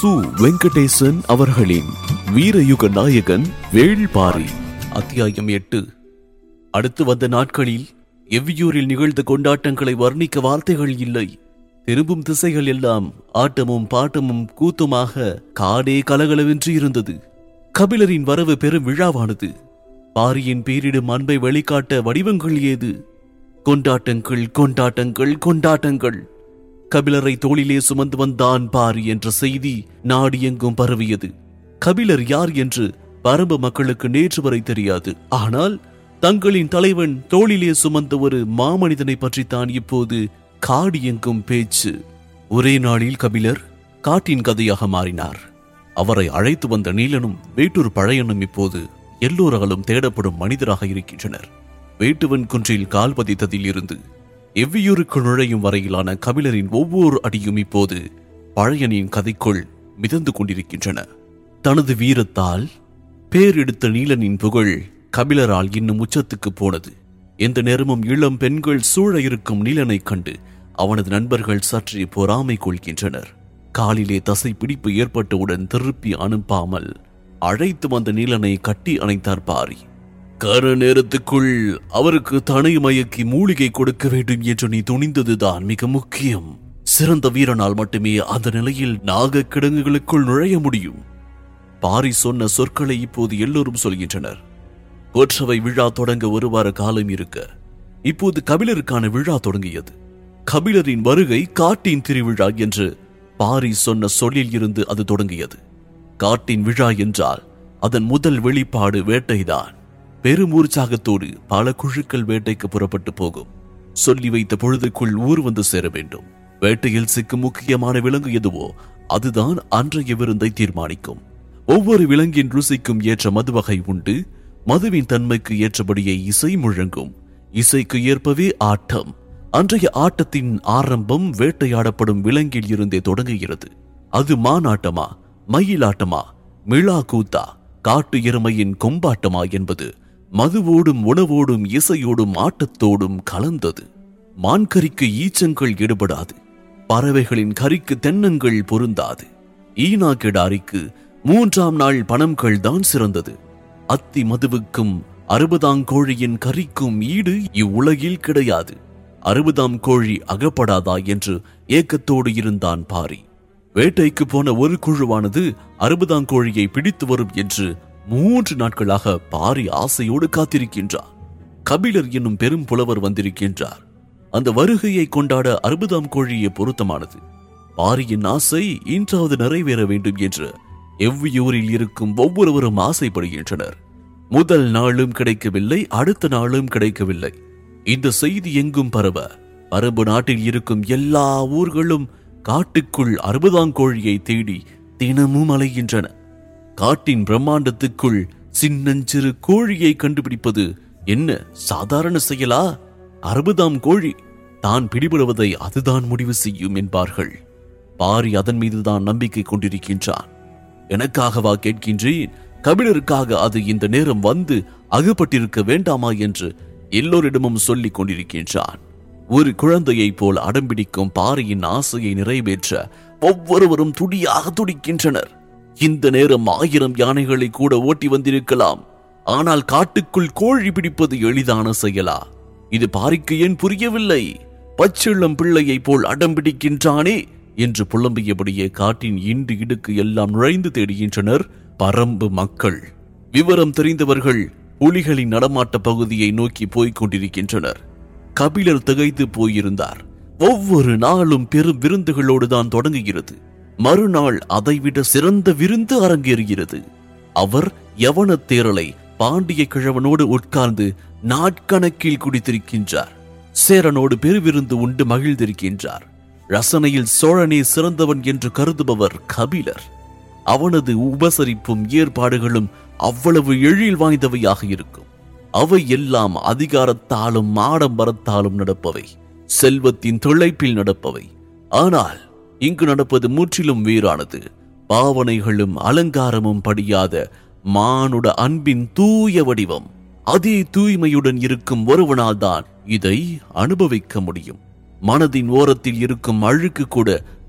சு வெங்கடேசன் அவர்களின் வீரயுக நாயகன் வேள்பாரி அத்தியாயம் எட்டு அடுத்து வந்த நாட்களில் எவ்வியூரில் நிகழ்ந்த கொண்டாட்டங்களை வர்ணிக்க வார்த்தைகள் இல்லை திரும்பும் திசைகள் எல்லாம் ஆட்டமும் பாட்டமும் கூத்துமாக காடே கலகலவென்று இருந்தது கபிலரின் வரவு பெரும் விழாவானது பாரியின் பேரிடும் அன்பை வெளிக்காட்ட வடிவங்கள் ஏது கொண்டாட்டங்கள் கொண்டாட்டங்கள் கொண்டாட்டங்கள் கபிலரை தோளிலே சுமந்து வந்தான் பாரி என்ற செய்தி நாடு எங்கும் பரவியது கபிலர் யார் என்று பரம்பு மக்களுக்கு நேற்று வரை தெரியாது ஆனால் தங்களின் தலைவன் தோளிலே சுமந்த ஒரு மாமனிதனை பற்றித்தான் இப்போது காடு எங்கும் பேச்சு ஒரே நாளில் கபிலர் காட்டின் கதையாக மாறினார் அவரை அழைத்து வந்த நீலனும் வேட்டூர் பழையனும் இப்போது எல்லோராலும் தேடப்படும் மனிதராக இருக்கின்றனர் வேட்டுவன் குன்றில் கால் பதித்ததில் இருந்து எவ்வியூருக்கு நுழையும் வரையிலான கபிலரின் ஒவ்வொரு அடியும் இப்போது பழையனின் கதைக்குள் மிதந்து கொண்டிருக்கின்றன தனது வீரத்தால் பேரெடுத்த நீலனின் புகழ் கபிலரால் இன்னும் உச்சத்துக்கு போனது எந்த நேரமும் இளம் பெண்கள் சூழ இருக்கும் நீலனைக் கண்டு அவனது நண்பர்கள் சற்றே பொறாமை கொள்கின்றனர் காலிலே தசை பிடிப்பு ஏற்பட்டவுடன் திருப்பி அனுப்பாமல் அழைத்து வந்த நீலனை கட்டி அணைத்தார் பாரி கர நேரத்துக்குள் அவருக்கு தனை மயக்கி மூலிகை கொடுக்க வேண்டும் என்று நீ துணிந்ததுதான் மிக முக்கியம் சிறந்த வீரனால் மட்டுமே அந்த நிலையில் நாக கிடங்குகளுக்குள் நுழைய முடியும் பாரி சொன்ன சொற்களை இப்போது எல்லோரும் சொல்கின்றனர் ஒற்றவை விழா தொடங்க ஒரு வார காலம் இருக்க இப்போது கபிலருக்கான விழா தொடங்கியது கபிலரின் வருகை காட்டின் திருவிழா என்று பாரி சொன்ன சொல்லில் இருந்து அது தொடங்கியது காட்டின் விழா என்றால் அதன் முதல் வெளிப்பாடு வேட்டைதான் பெரும் உற்சாகத்தோடு பல குழுக்கள் வேட்டைக்கு புறப்பட்டு போகும் சொல்லி வைத்த பொழுதுக்குள் ஊர் வந்து சேர வேண்டும் வேட்டையில் சிக்கும் முக்கியமான விலங்கு எதுவோ அதுதான் அன்றைய விருந்தை தீர்மானிக்கும் ஒவ்வொரு விலங்கின் ருசிக்கும் ஏற்ற மதுவகை உண்டு மதுவின் தன்மைக்கு ஏற்றபடியே இசை முழங்கும் இசைக்கு ஏற்பவே ஆட்டம் அன்றைய ஆட்டத்தின் ஆரம்பம் வேட்டையாடப்படும் விலங்கில் இருந்தே தொடங்குகிறது அது மானாட்டமா மயிலாட்டமா மிளா கூத்தா காட்டு எருமையின் கொம்பாட்டமா என்பது மதுவோடும் உணவோடும் இசையோடும் ஆட்டத்தோடும் கலந்தது மான்கறிக்கு ஈச்சங்கள் ஈடுபடாது பறவைகளின் கறிக்கு தென்னங்கள் பொருந்தாது ஈனா கெடாரிக்கு மூன்றாம் நாள் பணம்கள் தான் சிறந்தது அத்தி மதுவுக்கும் அறுபதாம் கோழியின் கறிக்கும் ஈடு இவ்வுலகில் கிடையாது அறுபதாம் கோழி அகப்படாதா என்று ஏக்கத்தோடு இருந்தான் பாரி வேட்டைக்கு போன ஒரு குழுவானது அறுபதாம் கோழியை பிடித்து வரும் என்று மூன்று நாட்களாக பாரி ஆசையோடு காத்திருக்கின்றார் கபிலர் என்னும் பெரும் புலவர் வந்திருக்கின்றார் அந்த வருகையை கொண்டாட அறுபதாம் கோழியை பொருத்தமானது பாரியின் ஆசை இன்றாவது நிறைவேற வேண்டும் என்று எவ்வியூரில் இருக்கும் ஒவ்வொருவரும் ஆசைப்படுகின்றனர் முதல் நாளும் கிடைக்கவில்லை அடுத்த நாளும் கிடைக்கவில்லை இந்த செய்தி எங்கும் பரவ பரம்பு நாட்டில் இருக்கும் எல்லா ஊர்களும் காட்டுக்குள் அறுபதாம் கோழியை தேடி தினமும் அலைகின்றன காட்டின் பிரம்மாண்டத்துக்குள் சின்னஞ்சிறு கோழியை கண்டுபிடிப்பது என்ன சாதாரண செயலா அறுபதாம் கோழி தான் பிடிபடுவதை அதுதான் முடிவு செய்யும் என்பார்கள் பாரி அதன் மீதுதான் நம்பிக்கை கொண்டிருக்கின்றான் எனக்காகவா கேட்கின்றேன் கபிலருக்காக அது இந்த நேரம் வந்து அகப்பட்டிருக்க வேண்டாமா என்று எல்லோரிடமும் சொல்லிக் கொண்டிருக்கின்றான் ஒரு குழந்தையைப் போல் அடம்பிடிக்கும் பாரியின் ஆசையை நிறைவேற்ற ஒவ்வொருவரும் துடியாக துடிக்கின்றனர் இந்த நேரம் ஆயிரம் யானைகளை கூட ஓட்டி வந்திருக்கலாம் ஆனால் காட்டுக்குள் கோழி பிடிப்பது எளிதான செயலா இது பாரிக்கு ஏன் புரியவில்லை பச்சிளம் பிள்ளையைப் போல் அடம்பிடிக்கின்றானே என்று புலம்பியபடியே காட்டின் இண்டு இடுக்கு எல்லாம் நுழைந்து தேடுகின்றனர் பரம்பு மக்கள் விவரம் தெரிந்தவர்கள் புலிகளின் நடமாட்ட பகுதியை நோக்கி போய்க் கொண்டிருக்கின்றனர் கபிலர் திகைத்து போயிருந்தார் ஒவ்வொரு நாளும் பெரும் விருந்துகளோடு தான் தொடங்குகிறது மறுநாள் அதைவிட சிறந்த விருந்து அரங்கேறுகிறது அவர் யவன தேரலை பாண்டிய கிழவனோடு உட்கார்ந்து நாட்கணக்கில் குடித்திருக்கின்றார் சேரனோடு பெருவிருந்து உண்டு மகிழ்ந்திருக்கின்றார் ரசனையில் சோழனே சிறந்தவன் என்று கருதுபவர் கபிலர் அவனது உபசரிப்பும் ஏற்பாடுகளும் அவ்வளவு எழில் வாய்ந்தவையாக இருக்கும் அவை எல்லாம் அதிகாரத்தாலும் ஆடம்பரத்தாலும் நடப்பவை செல்வத்தின் திளைப்பில் நடப்பவை ஆனால் இங்கு நடப்பது முற்றிலும் வேறானது பாவனைகளும் அலங்காரமும் படியாத மானுட அன்பின் தூய வடிவம் அதே தூய்மையுடன் இருக்கும் ஒருவனால்தான் இதை அனுபவிக்க முடியும் மனதின் ஓரத்தில் இருக்கும் அழுக்கு கூட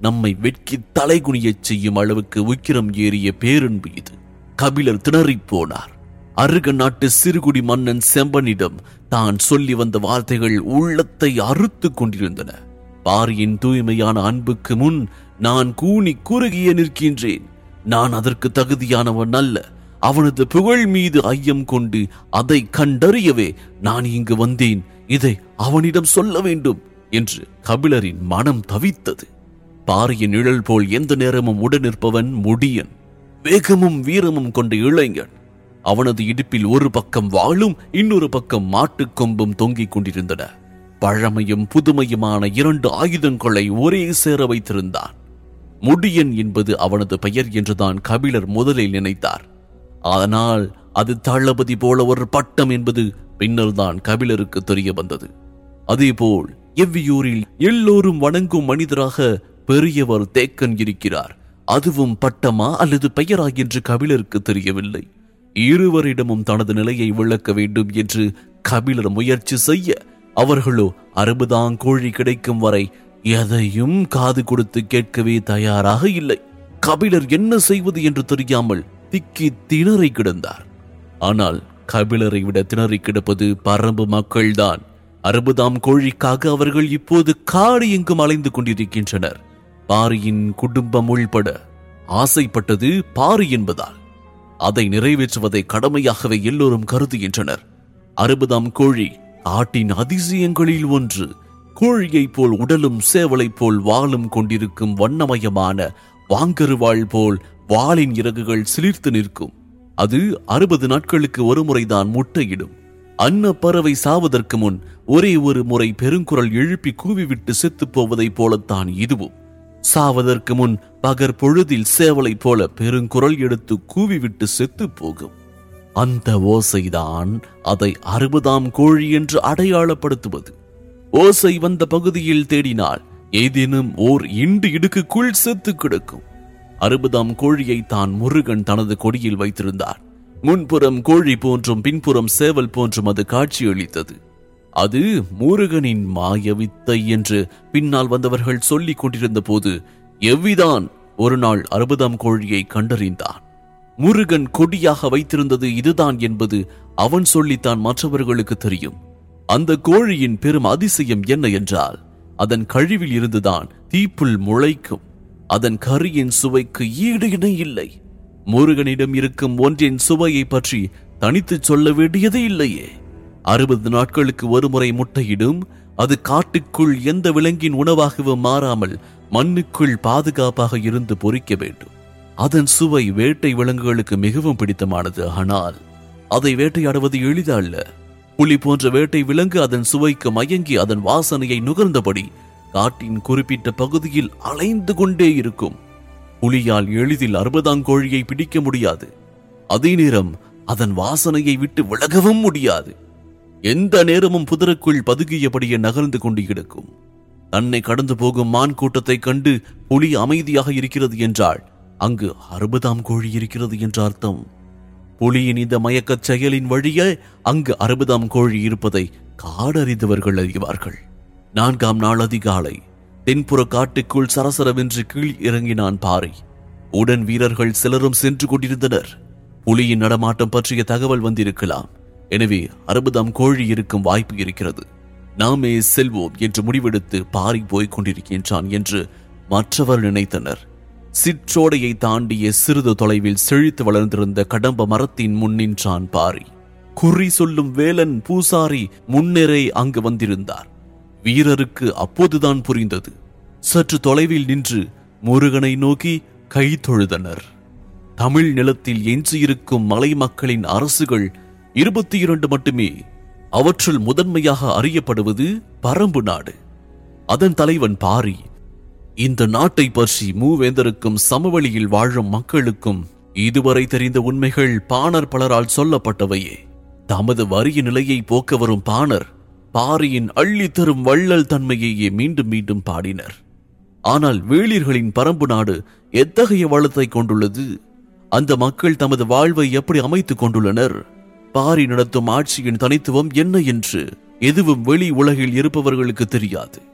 நம்மை வெட்கி தலைகுனியச் செய்யும் அளவுக்கு உக்கிரம் ஏறிய பேரன்பு இது கபிலர் திணறிப் போனார் அருக நாட்டு சிறுகுடி மன்னன் செம்பனிடம் தான் சொல்லி வந்த வார்த்தைகள் உள்ளத்தை அறுத்து கொண்டிருந்தன பாரியின் தூய்மையான அன்புக்கு முன் நான் கூனி குறுகிய நிற்கின்றேன் நான் அதற்கு தகுதியானவன் அல்ல அவனது புகழ் மீது ஐயம் கொண்டு அதை கண்டறியவே நான் இங்கு வந்தேன் இதை அவனிடம் சொல்ல வேண்டும் என்று கபிலரின் மனம் தவித்தது பாரியின் நிழல் போல் எந்த நேரமும் உடனிருப்பவன் முடியன் வேகமும் வீரமும் கொண்ட இளைஞன் அவனது இடுப்பில் ஒரு பக்கம் வாளும் இன்னொரு பக்கம் மாட்டுக் கொம்பும் தொங்கிக் கொண்டிருந்தன பழமையும் புதுமையுமான இரண்டு ஆயுதங்களை ஒரே சேர வைத்திருந்தான் முடியன் என்பது அவனது பெயர் என்றுதான் கபிலர் முதலில் நினைத்தார் ஆனால் அது தளபதி போல ஒரு பட்டம் என்பது பின்னர் தான் கபிலருக்கு தெரிய வந்தது அதேபோல் எவ்வியூரில் எல்லோரும் வணங்கும் மனிதராக பெரியவர் தேக்கன் இருக்கிறார் அதுவும் பட்டமா அல்லது பெயரா என்று கபிலருக்கு தெரியவில்லை இருவரிடமும் தனது நிலையை விளக்க வேண்டும் என்று கபிலர் முயற்சி செய்ய அவர்களோ அறுபதாங்கோழி கிடைக்கும் வரை எதையும் காது கொடுத்து கேட்கவே தயாராக இல்லை கபிலர் என்ன செய்வது என்று தெரியாமல் திக்கி திணறி கிடந்தார் ஆனால் கபிலரை விட திணறி கிடப்பது பரம்பு மக்கள்தான் அறுபதாம் கோழிக்காக அவர்கள் இப்போது காடு எங்கும் அலைந்து கொண்டிருக்கின்றனர் பாரியின் குடும்பம் உள்பட ஆசைப்பட்டது பாரி என்பதால் அதை நிறைவேற்றுவதை கடமையாகவே எல்லோரும் கருதுகின்றனர் அறுபதாம் கோழி ஆட்டின் அதிசயங்களில் ஒன்று கோழியைப் போல் உடலும் சேவலைப் போல் வாளும் கொண்டிருக்கும் வண்ணமயமான வாங்கருவாள் போல் வாளின் இறகுகள் சிலிர்த்து நிற்கும் அது அறுபது நாட்களுக்கு ஒரு முறைதான் முட்டையிடும் அன்ன பறவை சாவதற்கு முன் ஒரே ஒரு முறை பெருங்குரல் எழுப்பி கூவிவிட்டு செத்துப் போவதைப் போலத்தான் இதுவும் சாவதற்கு முன் பகர் பொழுதில் சேவலைப் போல பெருங்குரல் எடுத்து கூவிவிட்டு செத்துப் போகும் அந்த ஓசைதான் அதை அறுபதாம் கோழி என்று அடையாளப்படுத்துவது ஓசை வந்த பகுதியில் தேடினால் ஏதேனும் ஓர் இண்டு இடுக்குக்குள் செத்து கிடக்கும் அறுபதாம் கோழியை தான் முருகன் தனது கொடியில் வைத்திருந்தார் முன்புறம் கோழி போன்றும் பின்புறம் சேவல் போன்றும் அது காட்சியளித்தது அது முருகனின் மாயவித்தை என்று பின்னால் வந்தவர்கள் சொல்லிக் கொண்டிருந்த போது எவ்விதான் ஒரு நாள் அறுபதாம் கோழியை கண்டறிந்தான் முருகன் கொடியாக வைத்திருந்தது இதுதான் என்பது அவன் சொல்லித்தான் மற்றவர்களுக்கு தெரியும் அந்த கோழியின் பெரும் அதிசயம் என்ன என்றால் அதன் கழிவில் இருந்துதான் தீப்புல் முளைக்கும் அதன் கரியின் சுவைக்கு ஈடு இணை இல்லை முருகனிடம் இருக்கும் ஒன்றின் சுவையை பற்றி தனித்துச் சொல்ல வேண்டியது இல்லையே அறுபது நாட்களுக்கு ஒருமுறை முட்டையிடும் அது காட்டுக்குள் எந்த விலங்கின் உணவாகவும் மாறாமல் மண்ணுக்குள் பாதுகாப்பாக இருந்து பொறிக்க வேண்டும் அதன் சுவை வேட்டை விலங்குகளுக்கு மிகவும் பிடித்தமானது ஆனால் அதை வேட்டையாடுவது எளிதல்ல புலி போன்ற வேட்டை விலங்கு அதன் சுவைக்கு மயங்கி அதன் வாசனையை நுகர்ந்தபடி காட்டின் குறிப்பிட்ட பகுதியில் அலைந்து கொண்டே இருக்கும் புலியால் எளிதில் அறுபதாங்கோழியை பிடிக்க முடியாது அதே நேரம் அதன் வாசனையை விட்டு விலகவும் முடியாது எந்த நேரமும் புதருக்குள் பதுங்கியபடியே நகர்ந்து கொண்டு கிடக்கும் தன்னை கடந்து போகும் மான் கூட்டத்தைக் கண்டு புலி அமைதியாக இருக்கிறது என்றால் அங்கு அறுபதாம் கோழி இருக்கிறது என்ற அர்த்தம் புலியின் இந்த மயக்கச் செயலின் வழியே அங்கு அறுபதாம் கோழி இருப்பதை காடறிந்தவர்கள் அறிவார்கள் நான்காம் நாள் அதிகாலை தென்புற காட்டுக்குள் சரசரவென்று கீழ் இறங்கினான் பாறை உடன் வீரர்கள் சிலரும் சென்று கொண்டிருந்தனர் புலியின் நடமாட்டம் பற்றிய தகவல் வந்திருக்கலாம் எனவே அறுபதாம் கோழி இருக்கும் வாய்ப்பு இருக்கிறது நாமே செல்வோம் என்று முடிவெடுத்து பாரி போய்க் கொண்டிருக்கின்றான் என்று மற்றவர் நினைத்தனர் சிற்றோடையை தாண்டிய சிறிது தொலைவில் செழித்து வளர்ந்திருந்த கடம்ப மரத்தின் முன் நின்றான் பாரி குறி சொல்லும் வேலன் பூசாரி முன்னரே அங்கு வந்திருந்தார் வீரருக்கு அப்போதுதான் புரிந்தது சற்று தொலைவில் நின்று முருகனை நோக்கி கை தொழுதனர் தமிழ் நிலத்தில் எஞ்சியிருக்கும் மலை மக்களின் அரசுகள் இருபத்தி இரண்டு மட்டுமே அவற்றுள் முதன்மையாக அறியப்படுவது பரம்பு நாடு அதன் தலைவன் பாரி இந்த நாட்டை பற்றி மூவேந்தருக்கும் சமவெளியில் வாழும் மக்களுக்கும் இதுவரை தெரிந்த உண்மைகள் பாணர் பலரால் சொல்லப்பட்டவையே தமது வறிய நிலையை போக்க வரும் பாணர் பாரியின் அள்ளி தரும் வள்ளல் தன்மையையே மீண்டும் மீண்டும் பாடினர் ஆனால் வேளிர்களின் பரம்பு நாடு எத்தகைய வளத்தை கொண்டுள்ளது அந்த மக்கள் தமது வாழ்வை எப்படி அமைத்துக் கொண்டுள்ளனர் பாரி நடத்தும் ஆட்சியின் தனித்துவம் என்ன என்று எதுவும் வெளி உலகில் இருப்பவர்களுக்கு தெரியாது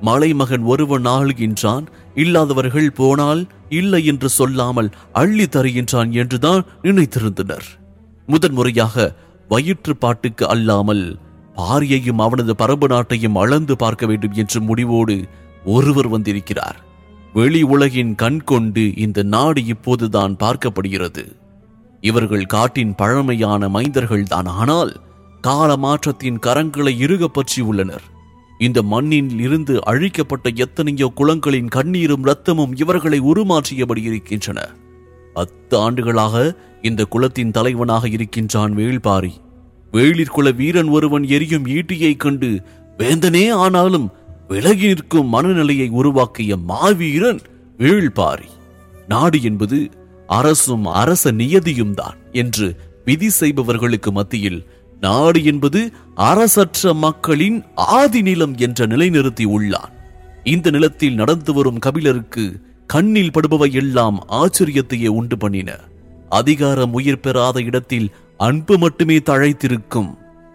மலைமகன் ஒருவன் ஆளுகின்றான் இல்லாதவர்கள் போனால் இல்லை என்று சொல்லாமல் அள்ளி தருகின்றான் என்றுதான் நினைத்திருந்தனர் முதன்முறையாக வயிற்று பாட்டுக்கு அல்லாமல் பாரியையும் அவனது பரம்பு நாட்டையும் அளந்து பார்க்க வேண்டும் என்ற முடிவோடு ஒருவர் வந்திருக்கிறார் வெளி உலகின் கண் கொண்டு இந்த நாடு இப்போதுதான் பார்க்கப்படுகிறது இவர்கள் காட்டின் பழமையான மைந்தர்கள் தான் ஆனால் கால மாற்றத்தின் கரங்களை இறுகப் பற்றி உள்ளனர் இந்த மண்ணில் இருந்து அழிக்கப்பட்ட எத்தனையோ குளங்களின் கண்ணீரும் ரத்தமும் இவர்களை உருமாற்றியபடி இருக்கின்றன பத்து ஆண்டுகளாக இந்த குலத்தின் தலைவனாக இருக்கின்றான் வேள்பாரி வேளிற்குல வீரன் ஒருவன் எரியும் ஈட்டியைக் கண்டு வேந்தனே ஆனாலும் விலகி நிற்கும் மனநிலையை உருவாக்கிய மாவீரன் வேள்பாரி நாடு என்பது அரசும் அரச நியதியும் தான் என்று விதி செய்பவர்களுக்கு மத்தியில் நாடு என்பது அரசற்ற மக்களின் ஆதி நிலம் என்ற நிலைநிறுத்தி உள்ளான் இந்த நிலத்தில் நடந்து வரும் கபிலருக்கு கண்ணில் படுபவை எல்லாம் ஆச்சரியத்தையே உண்டு பண்ணின அதிகாரம் உயிர் பெறாத இடத்தில் அன்பு மட்டுமே தழைத்திருக்கும்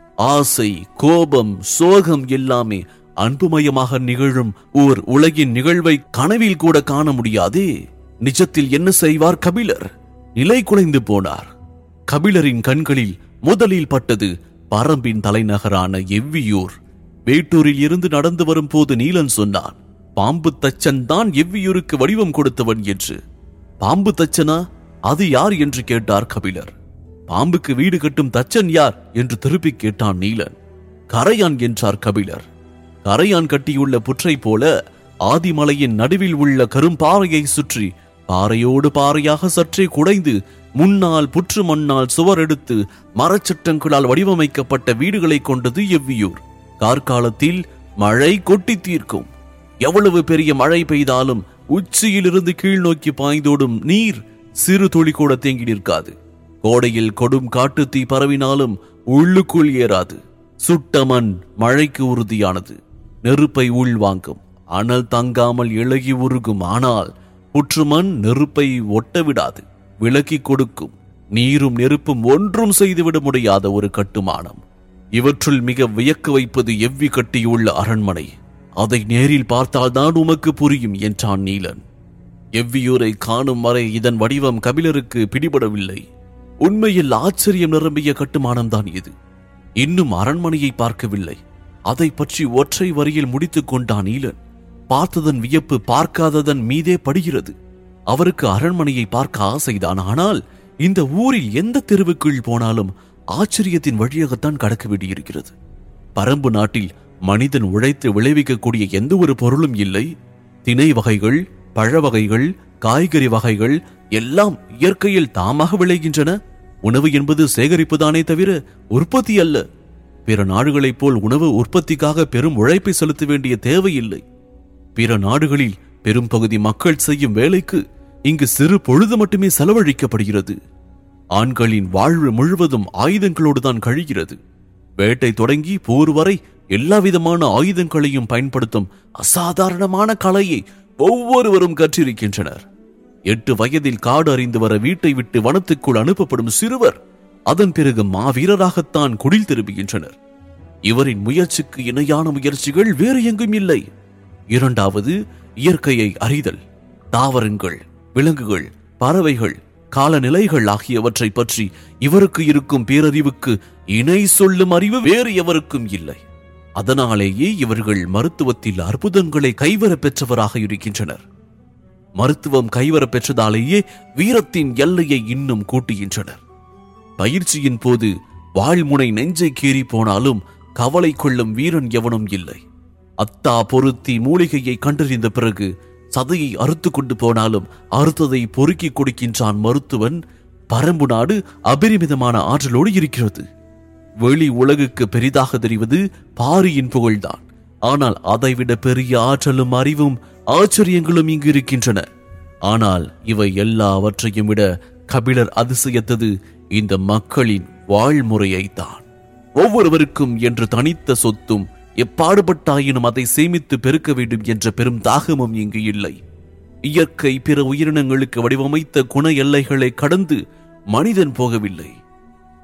ஆசை கோபம் சோகம் எல்லாமே அன்புமயமாக நிகழும் ஓர் உலகின் நிகழ்வை கனவில் கூட காண முடியாதே நிஜத்தில் என்ன செய்வார் கபிலர் நிலை குலைந்து போனார் கபிலரின் கண்களில் முதலில் பட்டது பரம்பின் தலைநகரான எவ்வியூர் வேட்டூரில் இருந்து நடந்து வரும்போது நீலன் சொன்னான் பாம்பு தச்சன் தான் எவ்வியூருக்கு வடிவம் கொடுத்தவன் என்று பாம்பு தச்சனா அது யார் என்று கேட்டார் கபிலர் பாம்புக்கு வீடு கட்டும் தச்சன் யார் என்று திருப்பி கேட்டான் நீலன் கரையான் என்றார் கபிலர் கரையான் கட்டியுள்ள புற்றை போல ஆதிமலையின் நடுவில் உள்ள கரும்பாறையை சுற்றி பாறையோடு பாறையாக சற்றே குடைந்து முன்னால் புற்று மண்ணால் சுவர் எடுத்து மரச்சட்டங்களால் வடிவமைக்கப்பட்ட வீடுகளை கொண்டது எவ்வியூர் கார்காலத்தில் மழை கொட்டி தீர்க்கும் எவ்வளவு பெரிய மழை பெய்தாலும் உச்சியிலிருந்து கீழ் நோக்கி பாய்ந்தோடும் நீர் சிறு துளி கூட தேங்கி நிற்காது கோடையில் கொடும் காட்டுத்தீ பரவினாலும் உள்ளுக்குள் ஏறாது சுட்ட மண் மழைக்கு உறுதியானது நெருப்பை உள்வாங்கும் அனல் தங்காமல் இளகி உருகும் ஆனால் புற்றுமண் நெருப்பை ஒட்ட விடாது விலக்கி கொடுக்கும் நீரும் நெருப்பும் ஒன்றும் செய்துவிட முடியாத ஒரு கட்டுமானம் இவற்றுள் மிக வியக்க வைப்பது எவ்வி கட்டியுள்ள அரண்மனை அதை நேரில் பார்த்தால்தான் உமக்கு புரியும் என்றான் நீலன் எவ்வியூரை காணும் வரை இதன் வடிவம் கபிலருக்கு பிடிபடவில்லை உண்மையில் ஆச்சரியம் நிரம்பிய கட்டுமானம்தான் இது இன்னும் அரண்மனையை பார்க்கவில்லை அதை பற்றி ஒற்றை வரியில் முடித்துக் கொண்டான் நீலன் பார்த்ததன் வியப்பு பார்க்காததன் மீதே படுகிறது அவருக்கு அரண்மனையை பார்க்க ஆசைதான் ஆனால் இந்த ஊரில் எந்த தெருவுக்குள் போனாலும் ஆச்சரியத்தின் வழியாகத்தான் கடக்க வேண்டியிருக்கிறது பரம்பு நாட்டில் மனிதன் உழைத்து விளைவிக்கக்கூடிய எந்த ஒரு பொருளும் இல்லை திணை வகைகள் பழ வகைகள் காய்கறி வகைகள் எல்லாம் இயற்கையில் தாமாக விளைகின்றன உணவு என்பது சேகரிப்புதானே தவிர உற்பத்தி அல்ல பிற நாடுகளைப் போல் உணவு உற்பத்திக்காக பெரும் உழைப்பை செலுத்த வேண்டிய தேவையில்லை பிற நாடுகளில் பெரும் பகுதி மக்கள் செய்யும் வேலைக்கு இங்கு சிறு பொழுது மட்டுமே செலவழிக்கப்படுகிறது ஆண்களின் வாழ்வு முழுவதும் ஆயுதங்களோடு தான் கழிகிறது வேட்டை தொடங்கி போர் வரை எல்லா விதமான ஆயுதங்களையும் பயன்படுத்தும் அசாதாரணமான கலையை ஒவ்வொருவரும் கற்றிருக்கின்றனர் எட்டு வயதில் காடு அறிந்து வர வீட்டை விட்டு வனத்துக்குள் அனுப்பப்படும் சிறுவர் அதன் பிறகு மாவீரராகத்தான் குடில் திரும்புகின்றனர் இவரின் முயற்சிக்கு இணையான முயற்சிகள் வேறு எங்கும் இல்லை இரண்டாவது இயற்கையை அறிதல் தாவரங்கள் விலங்குகள் பறவைகள் காலநிலைகள் ஆகியவற்றை பற்றி இவருக்கு இருக்கும் பேரறிவுக்கு இணை சொல்லும் அறிவு வேறு எவருக்கும் இல்லை அதனாலேயே இவர்கள் மருத்துவத்தில் அற்புதங்களை கைவர பெற்றவராக இருக்கின்றனர் மருத்துவம் கைவர பெற்றதாலேயே வீரத்தின் எல்லையை இன்னும் கூட்டுகின்றனர் பயிற்சியின் போது வாழ்முனை நெஞ்சை கீறி போனாலும் கவலை கொள்ளும் வீரன் எவனும் இல்லை அத்தா பொருத்தி மூலிகையை கண்டறிந்த பிறகு சதையை அறுத்து கொண்டு போனாலும் அறுத்ததை பொறுக்கி கொடுக்கின்றான் மருத்துவன் பரம்பு நாடு அபரிமிதமான ஆற்றலோடு இருக்கிறது வெளி உலகுக்கு பெரிதாக தெரிவது பாரியின் புகழ்தான் ஆனால் அதைவிட பெரிய ஆற்றலும் அறிவும் ஆச்சரியங்களும் இங்கு இருக்கின்றன ஆனால் இவை எல்லாவற்றையும் விட கபிலர் அதிசயத்தது இந்த மக்களின் வாழ்முறையைத்தான் ஒவ்வொருவருக்கும் என்று தனித்த சொத்தும் எப்பாடுபட்டாயினும் அதை சேமித்து பெருக்க வேண்டும் என்ற பெரும் தாகமும் இங்கு இல்லை இயற்கை பிற உயிரினங்களுக்கு வடிவமைத்த குண எல்லைகளை கடந்து மனிதன் போகவில்லை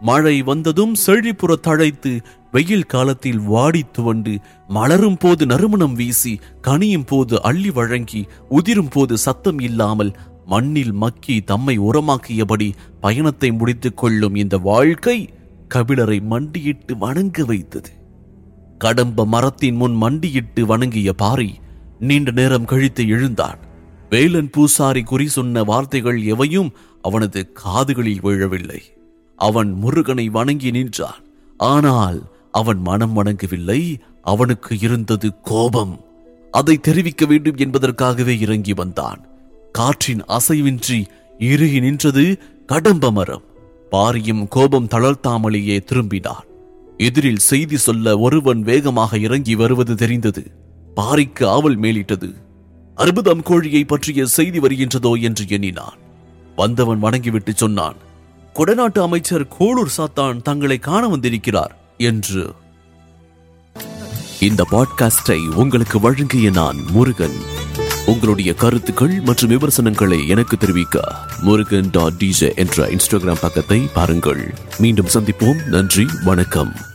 மழை வந்ததும் செழிப்புற தழைத்து வெயில் காலத்தில் வாடி துவண்டு மலரும் போது நறுமணம் வீசி கனியும் போது அள்ளி வழங்கி உதிரும் போது சத்தம் இல்லாமல் மண்ணில் மக்கி தம்மை உரமாக்கியபடி பயணத்தை முடித்துக் கொள்ளும் இந்த வாழ்க்கை கபிலரை மண்டியிட்டு வணங்க வைத்தது கடம்ப மரத்தின் முன் மண்டியிட்டு வணங்கிய பாரி நீண்ட நேரம் கழித்து எழுந்தான் வேலன் பூசாரி குறி சொன்ன வார்த்தைகள் எவையும் அவனது காதுகளில் விழவில்லை அவன் முருகனை வணங்கி நின்றான் ஆனால் அவன் மனம் வணங்கவில்லை அவனுக்கு இருந்தது கோபம் அதை தெரிவிக்க வேண்டும் என்பதற்காகவே இறங்கி வந்தான் காற்றின் அசைவின்றி இறுகி நின்றது கடம்ப மரம் பாரியும் கோபம் தளர்த்தாமலேயே திரும்பினான் எதிரில் செய்தி சொல்ல ஒருவன் வேகமாக இறங்கி வருவது தெரிந்தது பாரிக்கு ஆவல் மேலிட்டது அற்புதம் கோழியை பற்றிய செய்தி வருகின்றதோ என்று எண்ணினான் வந்தவன் வணங்கிவிட்டு சொன்னான் கொடநாட்டு அமைச்சர் கோளூர் சாத்தான் தங்களை காண வந்திருக்கிறார் என்று இந்த பாட்காஸ்டை உங்களுக்கு வழங்கிய நான் முருகன் உங்களுடைய கருத்துக்கள் மற்றும் விமர்சனங்களை எனக்கு தெரிவிக்க முருகன் டாட் டிஜே என்ற இன்ஸ்டாகிராம் பக்கத்தை பாருங்கள் மீண்டும் சந்திப்போம் நன்றி வணக்கம்